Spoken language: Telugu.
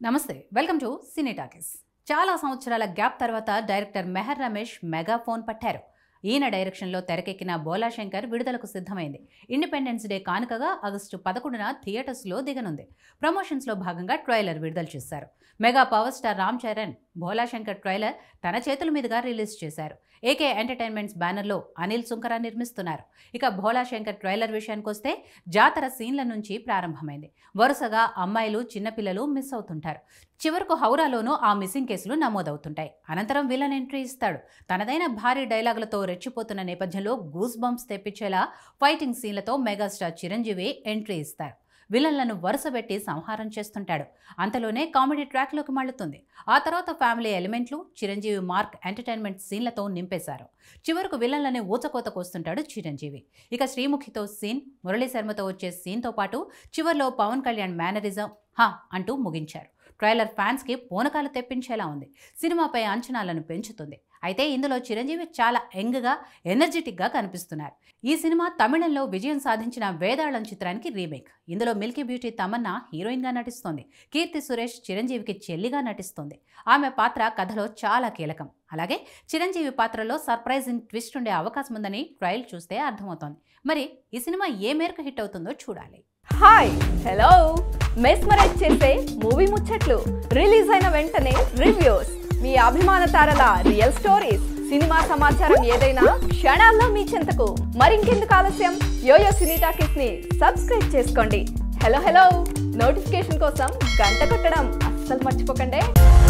నమస్తే వెల్కమ్ టు సినీ టాకీస్ చాలా సంవత్సరాల గ్యాప్ తర్వాత director Meher Ramesh megaphone పట్టారు ఈయన డైరెక్షన్లో తెరకెక్కిన బోలా శంకర్ విడుదలకు సిద్ధమైంది ఇండిపెండెన్స్ డే కానుకగా ఆగస్టు పదకొండున థియేటర్స్లో దిగనుంది ప్రమోషన్స్లో భాగంగా ట్రైలర్ విడుదల చేశారు mega power star Ram Charan Bhola Shankar trailer తన చేతుల మీదుగా రిలీజ్ చేశారు ఏకే ఎంటర్టైన్మెంట్స్ బ్యానర్లో అనిల్ సుంకర నిర్మిస్తున్నారు ఇక భోలా శంకర్ ట్రైలర్ విషయానికి వస్తే జాతర సీన్ల నుంచి ప్రారంభమైంది వరుసగా అమ్మాయిలు చిన్నపిల్లలు మిస్ అవుతుంటారు చివరకు హౌరాలోనూ ఆ మిస్సింగ్ కేసులు నమోదవుతుంటాయి అనంతరం విలన్ ఎంట్రీ ఇస్తాడు తనదైన భారీ డైలాగులతో రెచ్చిపోతున్న నేపథ్యంలో గూస్ బంప్స్ తెప్పించేలా ఫైటింగ్ సీన్లతో మెగాస్టార్ చిరంజీవి ఎంట్రీ ఇస్తారు విలన్లను వరుసబెట్టి సంహారం చేస్తుంటాడు అంతలోనే కామెడీ ట్రాక్లోకి మళ్ళుతుంది ఆ తర్వాత ఫ్యామిలీ ఎలిమెంట్లు చిరంజీవి మార్క్ ఎంటర్టైన్మెంట్ సీన్లతో నింపేశారు చివరకు విలన్లని ఊచకోతకు వస్తుంటాడు చిరంజీవి ఇక శ్రీముఖితో సీన్ మురళీ శర్మతో వచ్చే సీన్తో పాటు చివర్లో పవన్ కళ్యాణ్ మేనరిజం హా అంటూ ముగించారు ట్రైలర్ ఫ్యాన్స్కి పూనకాలు తెప్పించేలా ఉంది సినిమాపై అంచనాలను పెంచుతుంది అయితే ఇందులో చిరంజీవి చాలా యంగ్గా ఎనర్జెటిక్గా కనిపిస్తున్నారు ఈ సినిమా తమిళంలో విజయం సాధించిన వేదాళం చిత్రానికి రీమేక్ ఇందులో మిల్కీ బ్యూటీ తమన్నా హీరోయిన్గా నటిస్తోంది కీర్తి సురేష్ చిరంజీవికి చెల్లిగా నటిస్తోంది ఆమె పాత్ర కథలో చాలా కీలకం అలాగే చిరంజీవి పాత్రలో సర్ప్రైజింగ్ ట్విస్ట్ ఉండే అవకాశం ఉందని ట్రయల్ చూస్తే అర్థమవుతోంది మరి ఈ సినిమా ఏ మేరకు హిట్ అవుతుందో చూడాలి హాయ్ హలో మెస్మరైజ్ చేసే మూవీ ముచ్చట్లు రిలీజ్ అయిన వెంటనే రివ్యూస్ మీ అభిమాన తారల రియల్ స్టోరీస్ సినిమా సమాచారం ఏదైనా క్షణాల్లో మీ చెంతకు మరింకెందుకు ఆలస్యం యోయో సినీ టాకీస్ ని సబ్స్క్రైబ్ చేసుకోండి హలో హలో నోటిఫికేషన్ కోసం గంట కొట్టడం అస్సలు మర్చిపోకండి